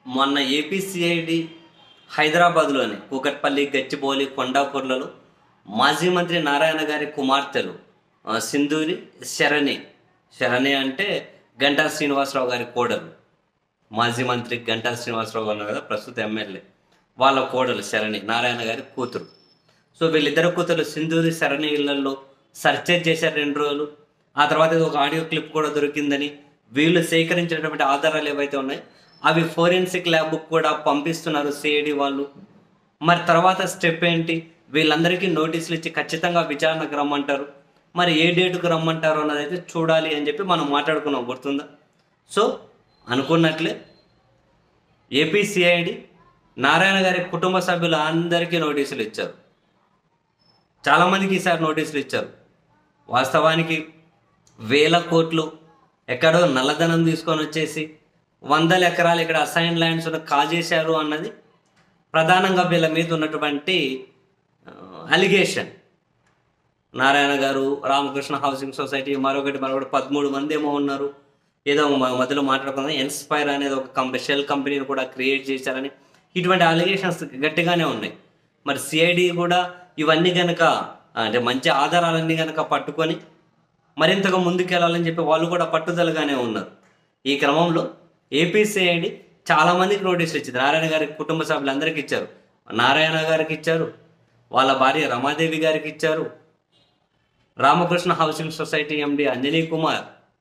మొన్న ఏపీసీఐడి హైదరాబాద్లోని కూకట్పల్లి గచ్చిబౌలి కొండాపూర్లలో మాజీ మంత్రి నారాయణ గారి కుమార్తెలు ఆ, సింధూరి శరణి శరణి అంటే గంటా శ్రీనివాసరావు గారి కోడలు మాజీ మంత్రి గంటా శ్రీనివాసరావు గారు ఉన్నారు కదా ప్రస్తుత ఎమ్మెల్యే వాళ్ళ కోడలు శరణి నారాయణ గారి కూతురు సో వీళ్ళిద్దరు కూతురు సింధూరి శరణి ఇళ్లలో సర్చేజ్ చేశారు రెండు రోజులు ఆ తర్వాత ఇది ఒక ఆడియో క్లిప్ కూడా దొరికిందని వీళ్ళు సేకరించినటువంటి ఆధారాలు ఏవైతే ఉన్నాయో అవి ఫోరెన్సిక్ ల్యాబ్కు కూడా పంపిస్తున్నారు సిఐడి వాళ్ళు మరి తర్వాత స్టెప్ ఏంటి వీళ్ళందరికీ నోటీసులు ఇచ్చి ఖచ్చితంగా విచారణకు రమ్మంటారు మరి ఏ డేటుకు రమ్మంటారు అన్నది అయితే చూడాలి అని చెప్పి మనం మాట్లాడుకున్నాం గుర్తుందా సో అనుకున్నట్లే ఏపీసీఐడి నారాయణ గారి కుటుంబ సభ్యులు అందరికీ నోటీసులు ఇచ్చారు చాలామందికి ఈసారి నోటీసులు ఇచ్చారు వాస్తవానికి వేల కోట్లు ఎక్కడో నల్లధనం తీసుకొని వచ్చేసి వందల ఎకరాలు ఇక్కడ అసైన్ ల్యాండ్స్ కాజేశారు అన్నది ప్రధానంగా వీళ్ళ మీద ఉన్నటువంటి అలిగేషన్ నారాయణ గారు రామకృష్ణ హౌసింగ్ సొసైటీ మరొకటి మరొకటి పదమూడు మంది ఏమో ఉన్నారు ఏదో మ- మధ్యలో మాట్లాడుకుందాం ఇన్స్పైర్ అనేది ఒక కంపెనీ షెల్ కంపెనీని కూడా క్రియేట్ చేశారని ఇటువంటి అలిగేషన్స్ గట్టిగానే ఉన్నాయి మరి సిఐడి కూడా ఇవన్నీ కనుక అంటే మంచి ఆధారాలన్నీ కనుక పట్టుకొని మరింతగా ముందుకెళ్ళాలని చెప్పి వాళ్ళు కూడా పట్టుదలగానే ఉన్నారు ఈ క్రమంలో ఏపీసీఐడి చాలా మందికి నోటీసులు ఇచ్చింది నారాయణ గారి కుటుంబ సభ్యులందరికీ ఇచ్చారు నారాయణ గారికి ఇచ్చారు వాళ్ళ భార్య రమాదేవి గారికి ఇచ్చారు Ramakrishna housing society MD Anjani Kumar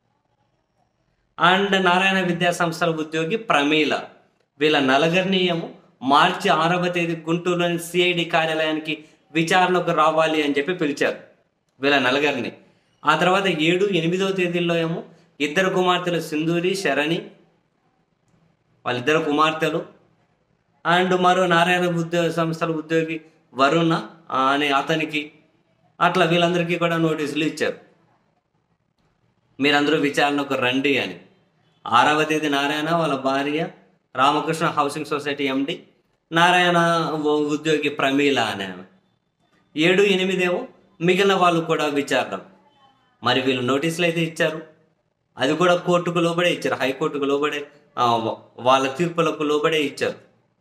and Narayana విద్యా సంస్థల ఉద్యోగి ప్రమీల వీళ్ళ నలుగురిని ఏమో మార్చి ఆరవ తేదీ గుంటూరులోని సిఐడి కార్యాలయానికి విచారణకు రావాలి అని చెప్పి పిలిచారు వీళ్ళ నలుగురిని ఆ తర్వాత ఏడు ఎనిమిదవ తేదీల్లో ఏమో ఇద్దరు కుమార్తెలు సింధూరి శరణి వాళ్ళిద్దరు కుమార్తెలు అండ్ మరో నారాయణ ఉద్యోగ సంస్థల ఉద్యోగి వరుణ ఆ, అనే అతనికి అట్లా వీళ్ళందరికీ కూడా నోటీసులు ఇచ్చారు మీరందరూ విచారణకు రండి అని ఆరవ తేదీ నారాయణ వాళ్ళ భార్య Ramakrishna housing society MD Narayana ఓ ఉద్యోగి ప్రమీల అనే ఆమె ఏడు ఎనిమిదేమో మిగిలిన వాళ్ళు కూడా విచారణ మరి వీళ్ళు నోటీసులు అయితే ఇచ్చారు అది కూడా కోర్టుకు లోబడే ఇచ్చారు హైకోర్టుకు లోబడే ఆ, వా- వాళ్ళ తీర్పులకు లోబడే ఇచ్చారు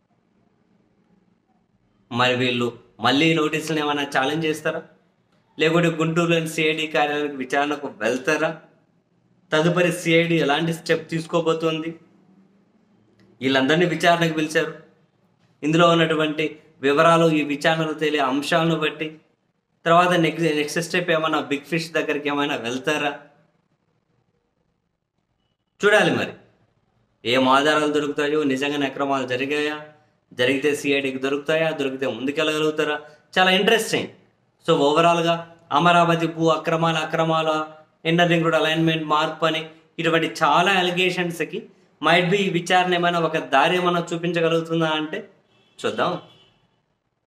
మరి వీళ్ళు మళ్ళీ నోటీసులను ఏమైనా ఛాలెంజ్ చేస్తారా లేకుంటే గుంటూరులోని సిఐడి కార్యాలయానికి విచారణకు వెళ్తారా తదుపరి సిఐడి ఎలాంటి స్టెప్ తీసుకోబోతోంది వీళ్ళందరినీ విచారణకు పిలిచారు ఇందులో ఉన్నటువంటి వివరాలు ఈ విచారణలో తెలియ అంశాలను బట్టి తర్వాత నెక్స్ట్ నెక్స్ట్ స్టెప్ ఏమైనా బిగ్ ఫిష్ దగ్గరికి ఏమైనా వెళ్తారా చూడాలి మరి ఏం ఆధారాలు దొరుకుతాయో నిజంగానే అక్రమాలు జరిగాయా జరిగితే సిఐడికి దొరుకుతాయా దొరికితే ముందుకెళ్ళగలుగుతారా చాలా ఇంట్రెస్టింగ్ సో ఓవరాల్గా అమరావతి భూ అక్రమాల అక్రమాల ఇండర్ రింగ్ రోడ్ అలైన్మెంట్ మార్పు అని ఇటువంటి చాలా అలిగేషన్స్కి మైట్ బి విచారణ ఏమైనా ఒక దారి ఏమైనా చూపించగలుగుతుందా అంటే చూద్దాం